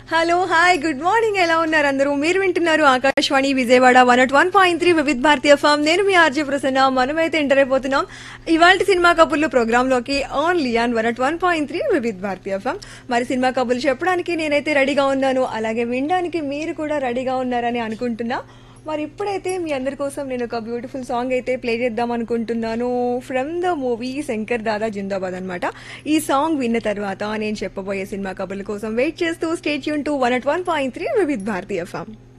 hello hi good morning ఎలా ఉన్నారు అందరూ మీరు వింటున్నారు Akashvani Vijayawada one at one point three Vividh Bharati FM నేను మీ ఆర్జే ప్రసన్న మనమైతే ఎంటర్ అయిపోతున్నాం ఇవాళ సినిమా కబుర్లు ప్రోగ్రామ్ లోకి only on one at one point three Vividh Bharati FM మరి సినిమా కబుర్లు చెప్పడానికి నేనైతే రెడీగా ఉన్నాను అలాగే వినడానికి మీరు కూడా రెడీగా ఉన్నారని అనుకుంటున్నా మరి ఇప్పుడైతే మీ అందరి కోసం నేను ఒక బ్యూటిఫుల్ సాంగ్ అయితే ప్లే చేద్దాం అనుకుంటున్నాను from the movie Shankar Dada Zindabad అనమాట ఈ సాంగ్ విన్న తర్వాత నేను చెప్పబోయే సినిమా కబుర్ల కోసం వెయిట్ చేస్తూ స్టేట్ యూన్ to one at one point three Vividh Bharati form